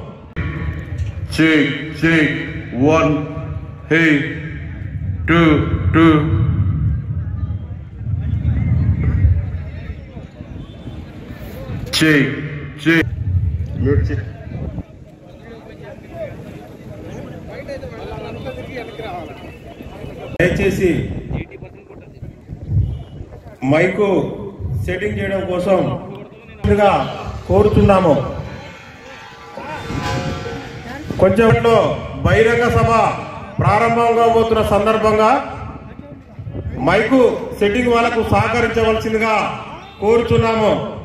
check, check, one, hey, two, two. Check, check. Mute చేయి. దయచేసి mic setting చేయడం కోసం ముందుగా కోరుతున్నాము కొంచెంలో బహిరంగ సభ ప్రారంభంగా పోతున్న సందర్భంగా మైకు సెట్టింగ్ వాళ్ళకు సహకరించవలసిందిగా కోరుతున్నాము